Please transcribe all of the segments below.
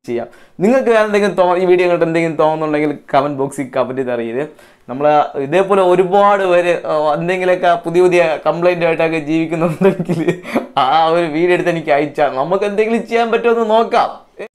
ചെയ്യാം നിങ്ങൾക്ക് വേറെ എന്തെങ്കിലും തോ ഈ വീഡിയോ കണ്ടിട്ട് എന്തെങ്കിലും തോന്നുന്നുണ്ടെങ്കിൽ കമൻറ്റ് ബോക്സിൽ കമൻറ്റ് ചെയ്ത് അറിയത് നമ്മൾ ഇതേപോലെ ഒരുപാട് പേര് ആ, എന്തെങ്കിലുമൊക്കെ പുതിയ പുതിയ കംപ്ലൈൻ്റ് ആയിട്ടൊക്കെ ജീവിക്കുന്നുണ്ടെങ്കിൽ ആ ഒരു വീഡിയോ എടുത്ത് എനിക്ക് അയച്ചാൽ നമുക്ക് എന്തെങ്കിലും ചെയ്യാൻ പറ്റുമോ എന്ന് നോക്കാം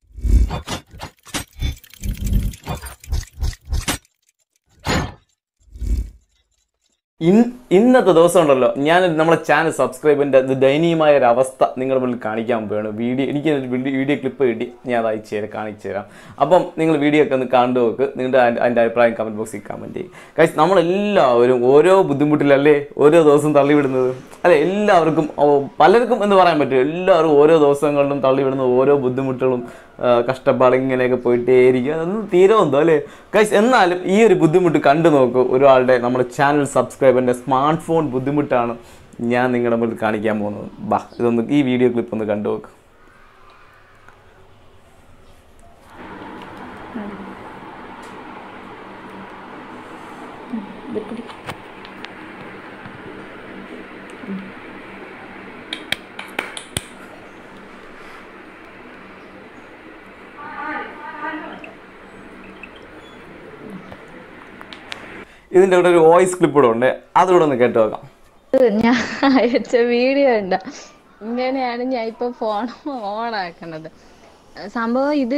ഇൻ- ഇന്നത്തെ ദിവസം ഉണ്ടല്ലോ ഞാൻ നമ്മളെ ചാനൽ സബ്സ്ക്രൈബിൻ്റെ ദയനീയമായ ഒരു അവസ്ഥ നിങ്ങളുടെ മുന്നിൽ കാണിക്കാൻ പോവുകയാണ് വീഡിയോ എനിക്ക് ഒരു വീഡിയോ വീഡിയോ ക്ലിപ്പ് കിട്ടി ഞാൻ അത് അയച്ചു തരാം കാണിച്ചു തരാം അപ്പം നിങ്ങൾ വീഡിയോ ഒക്കെ ഒന്ന് കണ്ടു നോക്ക് നിങ്ങളുടെ അതിൻ്റെ അതിൻ്റെ അഭിപ്രായം കമൻറ്റ് ബോക്സിൽ കമൻറ്റ് ചെയ്യും കാര്യം നമ്മളെല്ലാവരും ഓരോ ബുദ്ധിമുട്ടിലല്ലേ ഓരോ ദിവസം തള്ളിവിടുന്നത് അല്ലെ എല്ലാവർക്കും ഓ, പലർക്കും എന്ന് പറയാൻ പറ്റും എല്ലാവരും ഓരോ ദിവസങ്ങളിലും തള്ളിവിടുന്ന ഓരോ ബുദ്ധിമുട്ടുകളും ആ, കഷ്ടപ്പാട് ഇങ്ങനെയൊക്കെ പോയിട്ടേയിരിക്കും അതൊന്നും തീരുമെന്തോ അല്ലേ ഗൈസ് എന്നാലും ഈ ഒരു ബുദ്ധിമുട്ട് കണ്ടു നോക്കൂ ഒരാളുടെ നമ്മുടെ ചാനൽ സബ്സ്ക്രൈബറിൻ്റെ സ്മാർട്ട് ഫോൺ ബുദ്ധിമുട്ടാണ് ഞാൻ നിങ്ങളുടെ മുന്നിൽ കാണിക്കാൻ പോകുന്നത് ബാ ഇതൊന്ന് ഈ വീഡിയോ ക്ലിപ്പ് ഒന്ന് കണ്ടു നോക്ക് ഇതിൻ്റെ കൂടെ ഒരു വോയിസ് ക്ലിപ്പ് കൂടെ ഉണ്ട് അതുകൂടെ ഒന്ന് കേട്ട് നോക്കാം ഞാൻ അയച്ച വീഡിയോ ഉണ്ട് ഇങ്ങനെയാണ് ഞാൻ ഇപ്പൊ ഫോൺ ഓൺ ആക്കണത് സംഭവം ഇത്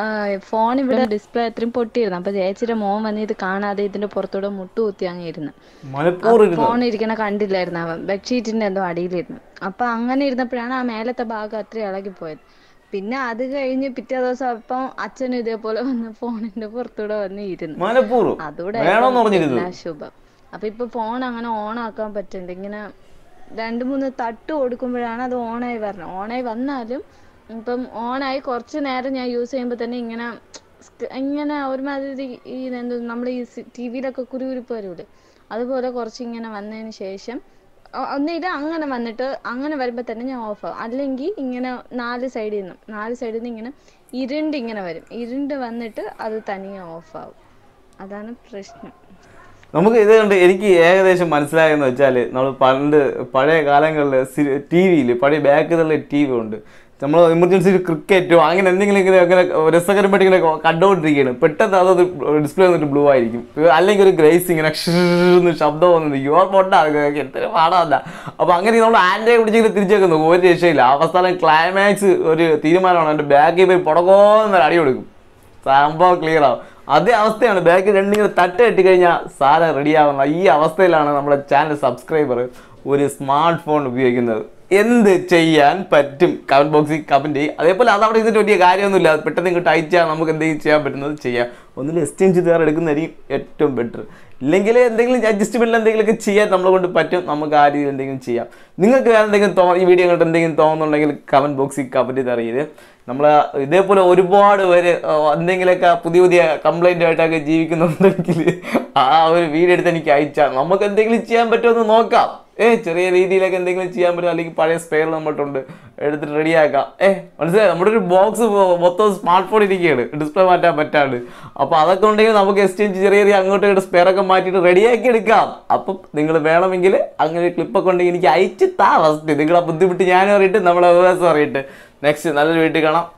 ഫോൺ ഇവിടെ ഡിസ്പ്ലേ അത്രയും പൊട്ടിയിരുന്നു അപ്പൊ ചേച്ചിയുടെ മോൻ വന്ന് ഇത് കാണാതെ ഇതിന്റെ പുറത്തൂടെ മുട്ടുകുത്തി അങ്ങ് ഇരുന്ന് മനഃപൂർവ്വം ഫോൺ ഇരിക്കണ കണ്ടില്ലായിരുന്നു അവൻ ബെഡ്ഷീറ്റിന്റെ എന്തോ അടിയിലിരുന്നു അപ്പൊ അങ്ങനെ ഇരുന്നപ്പോഴാണ് ആ മേലത്തെ ഭാഗം അത്രയും ഇളകിപ്പോയത് പിന്നെ അത് കഴിഞ്ഞ് പിറ്റേ ദിവസം അപ്പം അച്ഛനും ഇതേപോലെ വന്ന് ഫോണിന്റെ പുറത്തൂടെ വന്ന് ഇരുന്നു മനഃപൂർവ്വം അതോടെ വേണമെന്ന് പറഞ്ഞിരുന്നു എല്ലാ ശുഭം അപ്പൊ ഇപ്പൊ ഫോൺ അങ്ങനെ ഓൺ ആക്കാൻ പറ്റുന്നുണ്ട് ഇങ്ങനെ രണ്ട് മൂന്ന് തട്ട് കൊടുക്കുമ്പോഴാണ് അത് ഓണായി വരുന്നത് ഓണായി വന്നാലും ഇപ്പം ഓണായി കുറച്ച് നേരം ഞാൻ യൂസ് ചെയ്യുമ്പോൾ തന്നെ ഇങ്ങനെ സ്ക- ഇങ്ങനെ ഒരുമാതിരി ഈ എന്ത് നമ്മൾ ഈ ടി വിയിലൊക്കെ കുരുകുരുപ്പ് വരൂലേ അതുപോലെ കുറച്ച് ഇങ്ങനെ വന്നതിന് ശേഷം ഒ- ഒന്നില്ല അങ്ങനെ വന്നിട്ട് അങ്ങനെ വരുമ്പോൾ തന്നെ ഞാൻ ഓഫ് ആവും അല്ലെങ്കിൽ ഇങ്ങനെ നാല് സൈഡിൽ നിന്നും നാല് സൈഡിൽ നിന്ന് ഇങ്ങനെ ഇരുണ്ട് ഇങ്ങനെ വരും ഇരുണ്ട് വന്നിട്ട് അത് തനിയെ ഓഫ് ആവും അതാണ് പ്രശ്നം നമുക്ക് ഇത് കണ്ട് എനിക്ക് ഏകദേശം മനസ്സിലായെന്ന് വെച്ചാൽ നമ്മൾ പണ്ട് പഴയ കാലങ്ങളിൽ ടി വിയിൽ പഴയ ബാക്കിലുള്ള ടി വി ഉണ്ട് നമ്മൾ എമർജൻസി ക്രിക്കറ്റോ അങ്ങനെ എന്തെങ്കിലും ഇങ്ങനെ അങ്ങനെ രസകരമായിട്ട് ഇങ്ങനെ കണ്ടുകൊണ്ടിരിക്കുകയാണ് പെട്ടെന്ന് അത് ഡിസ്പ്ലേ വന്നിട്ട് ബ്ലൂ ആയിരിക്കും അല്ലെങ്കിൽ ഒരു ഗ്രേസ് ഇങ്ങനെ ഷീന്ന് ശബ്ദം വന്നിട്ട് യുവർ പൊട്ടാ എത്ര പാടാല്ല അപ്പോൾ അങ്ങനെ നമ്മൾ ആൻഡ്രോയിഡ് പിടിച്ചിങ്ങനെ തിരിച്ചൊക്കെ നോക്കും ഒരു രക്ഷയില്ല അവസാനം ക്ലൈമാക്സ് ഒരു തീരുമാനമാണ് എൻ്റെ ബാക്കിൽ പോയി പുടകോന്നൊരു അടി കൊടുക്കും സംഭവം ക്ലിയർ ആവും അതേ അവസ്ഥയാണ് ബാക്കിൽ രണ്ടിങ്ങനെ തട്ട് കെട്ടി കഴിഞ്ഞാൽ സാധനം റെഡി ആവുന്ന ഈ അവസ്ഥയിലാണ് നമ്മുടെ ചാനൽ സബ്സ്ക്രൈബർ ഒരു സ്മാർട്ട് ഫോൺ ഉപയോഗിക്കുന്നത് എന്ത് ചെയ്യാൻ പറ്റും കമൻറ്റ് ബോക്സിൽ കമൻറ്റ് ചെയ്യും അതേപോലെ അത് അവിടെ ഇരുന്നിട്ട് വലിയ കാര്യമൊന്നുമില്ല അത് പെട്ടെന്ന് ഇങ്ങോട്ട് അയച്ചാൽ നമുക്ക് എന്തെങ്കിലും ചെയ്യാൻ പറ്റുന്നത് ചെയ്യാം ഒന്നിൽ എക്സ്ചേഞ്ച് ചെയ്ത് വേറെ എടുക്കുന്നതായിരിക്കും ഏറ്റവും ബെറ്റർ ഇല്ലെങ്കിൽ എന്തെങ്കിലും അഡ്ജസ്റ്റ്മെൻറ്റിൽ എന്തെങ്കിലുമൊക്കെ ചെയ്യാൻ നമ്മളെ കൊണ്ട് പറ്റും നമുക്ക് ആ രീതിയിൽ എന്തെങ്കിലും ചെയ്യാം നിങ്ങൾക്ക് വേറെ എന്തെങ്കിലും തോ ഈ വീഡിയോ കണ്ടിട്ട് എന്തെങ്കിലും തോന്നുന്നുണ്ടെങ്കിൽ കമൻറ്റ് ബോക്സിൽ കമൻറ്റ് ചെയ്ത് അറിയത് നമ്മൾ ഇതേപോലെ ഒരുപാട് പേര് ആ, എന്തെങ്കിലുമൊക്കെ പുതിയ പുതിയ കംപ്ലൈൻ്റ് ആയിട്ടൊക്കെ ജീവിക്കുന്നുണ്ടെങ്കിൽ ആ ഒരു വീഡിയോ എടുത്ത് എനിക്ക് അയച്ചാൽ നമുക്ക് എന്തെങ്കിലും ചെയ്യാൻ പറ്റുമോ എന്ന് നോക്കാം ഏ ചെറിയ രീതിയിലൊക്കെ എന്തെങ്കിലും ചെയ്യാൻ പറ്റും അല്ലെങ്കിൽ പഴയ സ്പെയർ നമ്മൾട്ടുണ്ട് എടുത്തിട്ട് റെഡിയാക്കാം ഏ മനസ്സിലായി നമ്മുടെ ഒരു ബോക്സ് മൊത്തം സ്മാർട്ട് ഫോൺ ഇരിക്കുകയാണ് ഡിസ്പ്ലേ മാറ്റാൻ പറ്റാണ്ട് അപ്പോൾ അതൊക്കെ ഉണ്ടെങ്കിൽ നമുക്ക് എക്സ്ചേഞ്ച് ചെറിയ ചെറിയ അങ്ങോട്ട് ഇങ്ങോട്ട് സ്പെയർ ഒക്കെ മാറ്റിയിട്ട് റെഡിയാക്കി എടുക്കാം അപ്പം നിങ്ങൾ വേണമെങ്കിൽ അങ്ങനെ ക്ലിപ്പൊക്കെ ഉണ്ടെങ്കിൽ എനിക്ക് അയച്ച് താ ഫസ്റ്റ് നിങ്ങളെ ബുദ്ധിമുട്ട് ഞാനും അറിയിട്ട് നമ്മളെ ഉപവാസം അറിയിട്ട് നെക്സ്റ്റ് നല്ലൊരു വീട്ടിൽ കാണാം